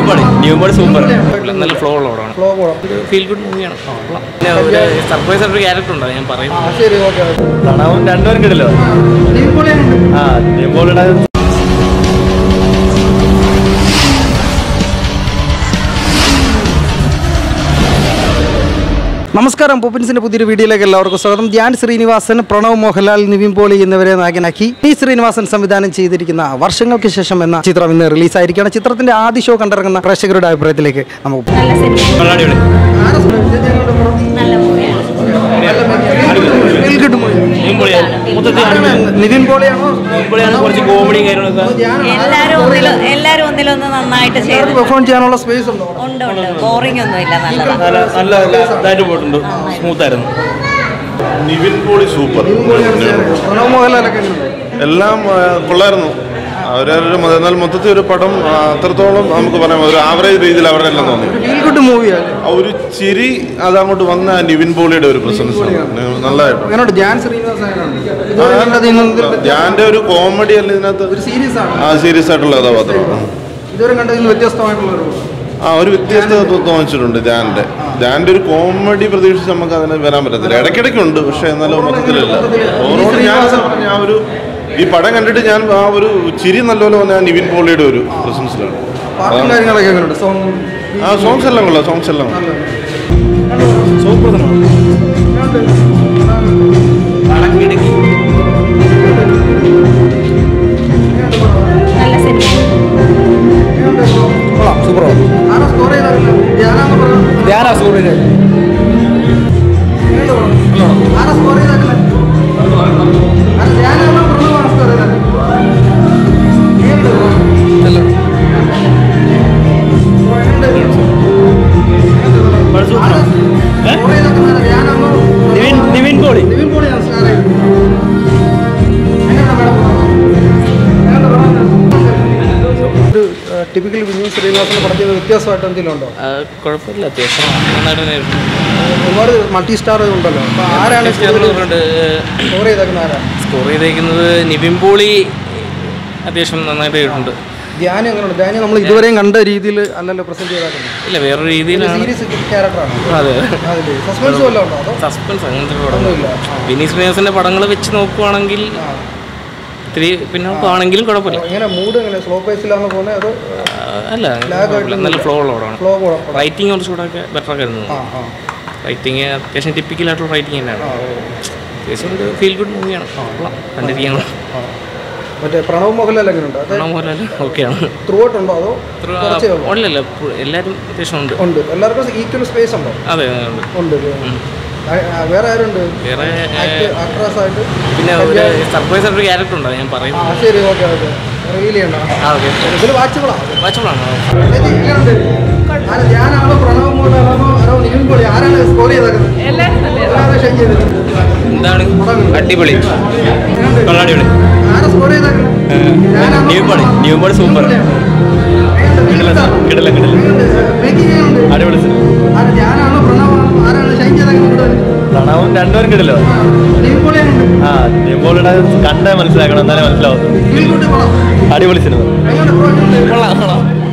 ന്യൂബോളി ന്യൂബോളി super നല്ല flow ഉള്ള പടമാണ് ഫ്ലോ പോകാം ഫീൽ ഗുഡ് മൂവിയാണ് പിന്നെ ഒരു സർപ്രൈസ് ആയിട്ടൊരു ക്യാരക്ടർ ഉണ്ട് അത് ഞാൻ പറയും ആ ശരി ഓക്കെ പ്രണവും രണ്ടുപേരും കിട്ടില്ലോ ആ ന്യൂബോളിയുടെ നമസ്കാരം പോപ്പിൻസിന്റെ പുതിയൊരു വീഡിയോയിലേക്ക് എല്ലാവർക്കും സ്വാഗതം ധ്യാൻ ശ്രീനിവാസൻ പ്രണവ് മോഹൻലാൽ നിവിൻ പോളി എന്നിവരെ നായകനാക്കി ടി ശ്രീനിവാസൻ സംവിധാനം ചെയ്തിരിക്കുന്ന വർഷങ്ങൾക്ക് ശേഷം എന്ന ചിത്രം ഇന്ന് റിലീസായിരിക്കുകയാണ് ചിത്രത്തിന്റെ ആദ്യ ഷോ കണ്ടിറങ്ങുന്ന പ്രേക്ഷകരുടെ അഭിപ്രായത്തിലേക്ക് നമുക്ക് പോകാം. നല്ല സിനിമ അടിപൊളി നല്ല മൂവിയാണ് Feel good movie. ന്യൂബോളിയാണ് മൊത്തത്തിൽ നിവിൻ പോളിയാണോ ന്യൂബോളിയാണ് കുറച്ച് കോമഡിയും കാര്യങ്ങളൊക്കെ എല്ലാരും ഒന്നിലും എല്ലാരും ഒന്നിലൊന്ന് നന്നായിട്ട് ചെയ്തു പെർഫോം ചെയ്യാനുള്ള സ്പേസ് ഉണ്ടോ ഉണ്ട് ഉണ്ട് ബോറിംഗ് ഒന്നും ഇല്ല നല്ലതാണ് നല്ല നല്ല ഇതായിട്ട് പോയിട്ടുണ്ട് സ്മൂത്ത് ആയിരുന്നു നിവിൻ പോളി സൂപ്പർ പ്രണവ് മോഹൻലാലൊക്കെ എങ്ങനെയുണ്ട്? എല്ലാം ആ, കൊള്ളായിരുന്നു അവരൊരു മൊ- എന്നാൽ മൊത്തത്തിൽ ഒരു പടം ആ, അത്രത്തോളം നമുക്ക് പറയാം ഒരു ആവറേജ് രീതിയിൽ അവരുടെ എല്ലാം തോന്നി ഫീൽ ഗുഡ് മൂവിയാണ് ആ ഒരു ചിരി അത് അങ്ങോട്ട് വന്ന ആ നിവിൻ പോളിയുടെ ഒരു പ്രസൻസ് നല്ലതായിട്ട് എങ്ങനെയുണ്ട് ധ്യാൻ ശ്രീനിവാസൻ എങ്ങനെയുണ്ട് ഇതുവരെ കണ്ടതിൽ നിന്ന് ഇതിൽ ഞാൻ്റെ ഒരു കോമഡി അല്ല ഇതിനകത്ത് ഒരു സീരീസ് ആണ് ആ സീരിയസ് ആയിട്ടുള്ള കഥാപാത്രം ഇതുവരെ കണ്ടതിൽ നിന്ന് വ്യത്യസ്തമായിട്ടുള്ള ഒരു ആ ഒരു വ്യത്യസ്തത തോ- തോന്നിച്ചിട്ടുണ്ട് ധ്യാൻ്റെ ധ്യാൻ്റെ ഒരു കോമഡി പ്രതീക്ഷിച്ച് നമുക്ക് അതിന് വരാൻ പറ്റത്തില്ല ഇടയ്ക്കിടയ്ക്കുണ്ട് പക്ഷേ എന്നാലും മൊത്തത്തിലില്ല ഓവറോൾ ഞാൻ ഞാൻ ഒരു ഈ പടം കണ്ടിട്ട് ഞാൻ ആ ഒരു ചിരി നല്ലപോലെ വന്ന ആ നിവിൻ പോളിയുടെ ഒരു പ്രസൻസിലാണ് പാട്ടും കാര്യങ്ങളൊക്കെ എങ്ങനെയുണ്ട് സോങ് ആ സോങ്സ് എല്ലാം കൊള്ളാം സോങ്സ് എല്ലാം കൊള്ളാം. സൂപ്പർ നല്ല സിനിമ കൊള്ളാം സൂപ്പർ ആരാ സ്കോർ ചെയ്തത് ധ്യാനാന്ന് പറഞ്ഞു ധ്യാനാ സൂപ്പർ ആരാ സ്കോർ ചെയ്തത് ആരാ ധ്യാനാണോ പ്രണവാണോ സ്കോർ ചെയ്തത് നിവിൻ നിവിൻ പോളി നിവിൻ പോളിയാണ് സ്റ്റാർ ചെയ്തത് എങ്ങനെയുണ്ട് മേഡം ഒരു ടിപ്പിക്കൽ വിനീത് ശ്രീനിവാസനെ പടം ചെയ്ത വ്യത്യാസമായിട്ട് എന്തെങ്കിലും ഉണ്ടോ കുഴപ്പമില്ല അത്യാവശ്യം നന്നായിട്ട് തന്നെ ആയിരുന്നു. ഒരുപാട് മൾട്ടി സ്റ്റാർ ഉണ്ടല്ലോ അപ്പൊ ആരാണ് പറഞ്ഞിട്ട് സ്കോർ ചെയ്തേക്കുന്ന ആരാ സ്കോർ ചെയ്തേക്കുന്നത് നിവിൻ പോളി അത്യാവശ്യം നന്നായിട്ട് ചെയ്തിട്ടുണ്ട് ധ്യാനം എങ്ങനെയുണ്ട് ധ്യാനം നമ്മൾ ഇതുവരെയും കണ്ട രീതിയിൽ അല്ലല്ലോ പ്രസന്റ് ചെയ്താക്കുന്നത് ഇല്ല വേറൊരു രീതിയിലാണ് സീരീസ് ക്യാരക്ടറാണ് അതെ അതില് സസ്പെൻസ് വല്ലതും ഉണ്ടോ അതോ സസ്പെൻസ് അങ്ങനത്തെ പടം ഒന്നുമില്ല ആ. വിനീത് ശ്രീനിവാസന്റെ പടങ്ങൾ വെച്ച് നോക്കുവാണെങ്കിൽ ആ. ഇത്തിരി പിന്നോക്കാണെങ്കിലും കുഴപ്പമില്ല എങ്ങനെ മൂഡ് എങ്ങനെ സ്ലോ പേസിലാണോ പോകുന്നത് അതോ ആ, അല്ല Lag കുഴപ്പമില്ല. നല്ല ഫ്ലോ ഉള്ള പടമാണ് ഫ്ലോ പോകണം റൈറ്റിംഗ് കുറച്ചുകൂടെ ഒക്കെ ബെറ്റർ ഒക്കെ ആയിരുന്നു ആ ആ റൈറ്റിംഗ് അത്യാവശ്യം ടിപ്പിക്കൽ ആയിട്ടുള്ള റൈറ്റിംഗ് തന്നെയാണ് ആ, ഓ. അത്യാവശ്യം ഒരു ഫീൽ ഗുഡ് മൂവിയാണ് കണ്ടിരിക്കണം ആ. മറ്റേ പ്രണവ് മോഹൻലാൽ എങ്ങനെയുണ്ട് അത് പണം പോലെ ഓക്കെയാണ് ത്രൂ ഔട്ട് ഉണ്ടോ അതോ കുറച്ചേ ഉള്ളോ അല്ലല്ല പു- എല്ലാവരും അത്യാവശ്യം ഉണ്ട് ഉണ്ട് എല്ലാവർക്കും ഈക്വൽ സ്പേസ് ഉണ്ടോ അതെ ഉണ്ട് ഉണ്ട് ആ, ആ, വേറെ ആരുണ്ട് വേറെ ആക്ട്രസ് ആയിട്ട് പിന്നെ ഒരു സർപ്രൈസ് ആയിട്ടൊരു ക്യാരക്ടർ ഉണ്ട് അത് ഞാൻ പറയും ആ ശരി ഓക്കെ ഓക്കെ റിവീൽ ചെയ്യണ്ട ആ ഓക്കെ ഇതിൽ വാച്ചബിളാ വാച്ചബിളാണോ ഞാനാണോ പ്രണവ് മോഹൻലാലാണോ ആരോ നിവിൻ പോളി ആരാണ് സ്കോർ ചെയ്തേക്കുന്നത് എല്ലാവരും ഷെയർ ചെയ്തത് എന്താണ് അടിപൊളി കൊള്ളാം അടിപൊളി ആരാ സ്കോർ ചെയ്തേക്കുന്നത് ഞാനാണോ ന്യൂ ബോളി ന്യൂ ബോളി സൂപ്പർ കിടില കിടില കിടില മേക്കിംഗ് എങ്ങനെയുണ്ട് അടിപൊളി സിനിമ ആരാ ഞാനാണോ പ്രണവാണോ ആരാണ് ഷൈൻ ചെയ്തേക്കുന്നത് കൂടുതൽ പ്രണവും രണ്ടുപേരും കിടിലോ നിവിൻ പോളി എങ്ങനെയുണ്ട് ആ ന്യൂ ബോളിയുടെ കണ്ടേ മനസ്സിലാക്കണം എന്നാലേ മനസ്സിലാവും ഫീൽ ഗുഡ് പടം അടിപൊളി സിനിമ എങ്ങനെയുണ്ട് ബ്രോ എങ്ങനെയുണ്ട് കൊള്ളാം കൊള്ളാം